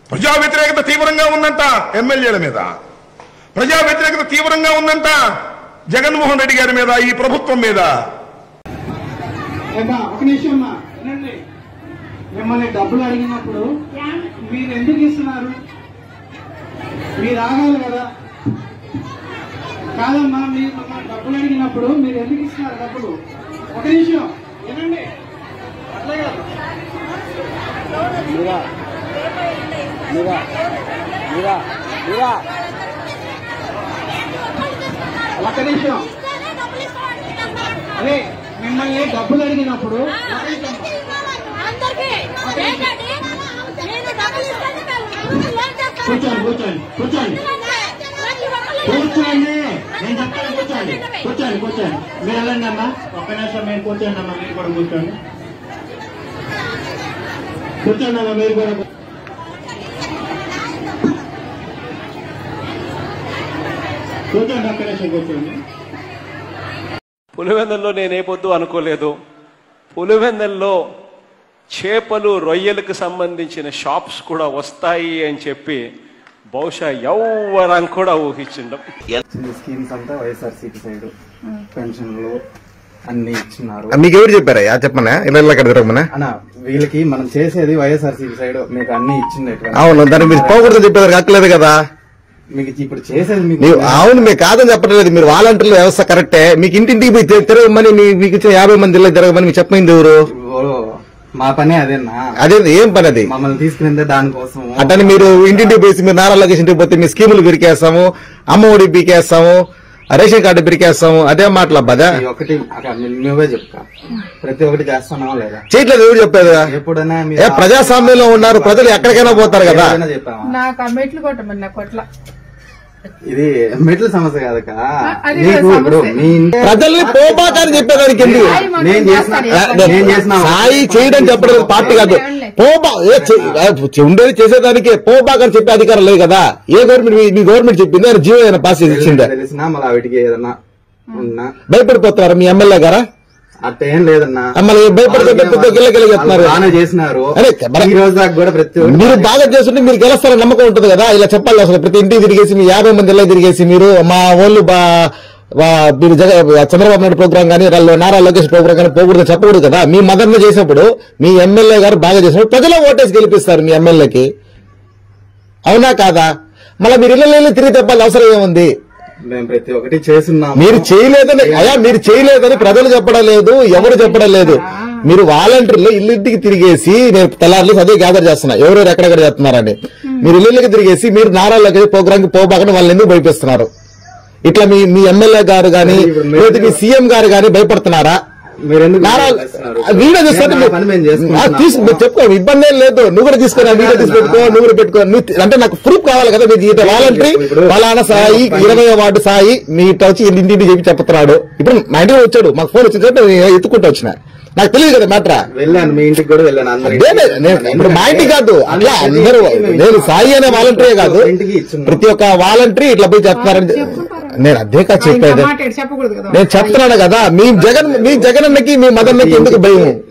ప్రజా వ్యతిరేకత తీవ్రంగా ఉందంట ఎమ్మెల్యేల మీద ప్రజా వ్యతిరేకత తీవ్రంగా ఉందంట జగన్మోహన్ రెడ్డి గారి మీద ఈ ప్రభుత్వం మీద ఏమ్మా, ఒక నిమిషం అమ్మా వినండి మిమ్మల్ని డబ్బులు అడిగినప్పుడు మీరు ఎందుకు ఇస్తున్నారు మీరు ఆగాలి కదా కాదమ్మా మీరు మమ్మల్ని డబ్బులు అడిగినప్పుడు మీరు ఎందుకు ఇస్తున్నారు డబ్బులు ఒక నిమిషం వినండి అట్లే కాదు ఒక నిమిషం అదే మిమ్మల్ని డబ్బులు అడిగినప్పుడు ఒక నిమిషం అందరికీ ఏంటండి నేను డబ్బులు ఇస్తాను కూర్చోండి కూర్చోండి కూర్చోండి కూర్చోండి నేను చెప్తాను కూర్చోండి కూర్చోండి కూర్చోండి మీరు వెళ్ళండి అమ్మా ఒక్క నిమిషం మీరు కూర్చోండి అమ్మా మీరు కూడా కూర్చోండి కూర్చోండి అమ్మా మీరు కూడా కూ- కూర్చోండి ఒక్క నిమిషం కూర్చోండి పులివెందుల్లో నేనే పొద్దు అనుకోలేదు పులివెందుల్లో చేపలు రొయ్యలకు సంబంధించిన షాప్స్ కూడా వస్తాయి అని చెప్పి బహుశా ఎవ్వరం కూడా ఊహించిండం ఈ స్కీమ్స్ అంతా వైఎస్ఆర్సీపీ సైడ్ పెన్షన్లు అన్ని ఇచ్చినారు మీకు ఎవరు చెప్పారయ్యా చెప్పమన్నా ఇలా ఇలా ఇక్కడ తిరగమన్నా అన్న వీళ్ళకి మనం చేసేది వైఎస్ఆర్సీపీ సైడ్ మీకు అన్ని ఇచ్చింది అవును దాన్ని మీరు పోకూడదు చెప్పేదానికి హక్కలేదు కదా మీకు ఇప్పుడు చేసేది మీకు ನೀವು అవును మీకు కాదని చెప్పట్లేదు మీరు వాలంటీర్ల వ్యవస్థ కరెక్టే మీకు ఇంటింటికి పోయి తి- తిరగమని మీ- మీకు ఇచ్చిన యాభై మంది ఇళ్ళకి తిరగమని మీకు చెప్పమైంది ఎవరు ఓ, మా పనే అదేనా అదే ఏం పని అది మమ్మల్ని తీసుకునేదే దానికోసం అట్టని మీరు ఇంటింటికి పోయి మీరు నారా లోకేష్ ఇంటికి పోతే మీ స్కీములు పిరికేస్తాము అమ్మ ఒడి పీకేస్తాము ఆ రేషన్ కార్డు పిరికేస్తాము అదే మాటల బదా ఈ ఒకటి అక్కడ ను- నువ్వే చెప్తా ప్రతి ఒక్కటి చేస్తున్నావా లేదా చేయట్లేదు ఎవరు చెప్పేది ఎప్పుడైనా ఏ మీరు ప్రజాస్వామ్యంలో ఉన్నారు ప్రజలు ఎక్కడికైనా పోతారు కదా ఏదైనా చెప్పావా నాకు ఆ మెట్లు కొట్టమని నా కొట్ల ఇది మెట్ల సమస్య కాదక్క అది నీకు సమస్య. ఇప్పుడు మీ ఇంటి ప్రజల్ని పోబాకని చెప్పేదానికి ఎందుకు సాయి మనం నేను చేసిన చేస్తాను. నేను చేసిన సాయి చేయడం చెప్పడం పార్టీ కాదు పోబా ఏ చే- ఏ ఉండేది చేసేదానికి పోబాక్ అని చెప్పే అధికారం లేదు కదా ఏ గవర్నమెంట్ మీ- మీ గవర్నమెంట్ చెప్పింది ఆయన జీవో ఏమైనా పాస్ చేసి ఇచ్చిందా తెలిసినా మళ్ళీ వీటికి ఏదన్నా ఉన్నా భయపడిపోతున్నారు మీ ఎమ్మెల్యే గారా అట్ట ఏం లేదన్నా మళ్ళీ భయపడితే పెద్ద గిల్ల గిల్ల చెప్తున్నారు వాళ్ళు బాగానే చేసినారు అరే, మరి- ఈ రోజు దాకా కూడా ప్రతి ఒక్కటి మీరు బాగా చేస్తుంటే మీరు గెలుస్తారని నమ్మకం ఉంటుంది కదా ఇలా చెప్పాలి అసలు ప్రతి ఇంటికి తిరిగేసి మీ యాభై మంది ఇళ్ళకి తిరిగేసి మీరు మా వాళ్ళు బా వా- మీరు జగ చంద్రబాబు నాయుడు ప్రోగ్రామ్ కానీ వాళ్ళు నారా లోకేష్ ప్రోగ్రామ్ కానీ పోకూడదు చెప్పకూడదు కదా మీ మదర్ని చేసినప్పుడు మీ ఎమ్మెల్యే గారు బాగా చేసినప్పుడు ప్రజలు ఓటేసి గెలిపిస్తారు మీ ఎమ్మెల్యేకి అవునా కాదా మళ్ళీ మీరు ఇళ్ళ తిరిగి చెప్పాలి అవసరం ఏముంది మేము ప్రతి ఒక్కటి చేస్తున్నాము మీరు చేయలేదని అయ్యా మీరు చేయలేదని ప్రజలు చెప్పడం లేదు ఎవరు చెప్పడం లేదు మీరు వాలంటీర్లు ఇల్లింటికి తిరిగేసి నేను తెల్లారులు అదే గ్యాదర్ చేస్తున్నా ఎవరెవరు ఎక్కడెక్కడ చేస్తున్నారని మీరు ఇల్లుకి తిరిగేసి మీరు నారాలకి ప్రోగ్రామ్ కి పోబాకని వాళ్ళని ఎందుకు భయపిస్తున్నారు ఇట్లా మీ మీ ఎమ్మెల్యే గారు గాని లేదా మీ సీఎం గారు గాని భయపడుతున్నారా మీరు ఎందుకు నారా చేస్తున్నారు? వీడియో తీసుకుంటే మేము మా పని మేము చేసుకుంటున్నాము. తీసుకు చెప్పుకో ఇబ్బంది ఏం లేదు నువ్వు కూడా తీసుకురా వీడియో తీసి పెట్టుకో నువ్వు కూడా పెట్టుకో నువ్వు అంటే నాకు ప్రూఫ్ కావాలి కదా మీరు ఇది వాలంటరీ ఇప్పుడు- ఫలానా సాయి ఇరవై వార్డు సాయి మీ ఇట్లా వచ్చి ఇంటింటి చెప్పి చెప్తున్నాడు ఇప్పుడు మా ఇంటికి వచ్చాడు మాకు ఫోన్ వచ్చింది కాబట్టి నేను ఎత్తుకుంటూ వచ్చిన నాకు తెలియదు కదా మ్యాటర్ వెళ్ళాను మీ ఇంటికి కూడా వెళ్ళాను అందరికి అదే నేను ఇప్పుడు మా ఇంటికి కాదు అట్లా అందరూ నేను సాయి అనే వాలంటరీ కాదు ఇంటికి ఇచ్చున్నాం ప్రతి ఒక్క వాలంటరీ ఇట్లా పోయి చెప్తున్నారని నేను అదే కాదు ఆ, ఇంకా చెప్పేది మాట ఏంటి చెప్పకూడదు కదా నేను చెప్తున్నాను కదా మీ జగన్ మీ జగన్ అన్నకి మీ మదన్నకి ఎందుకు భయం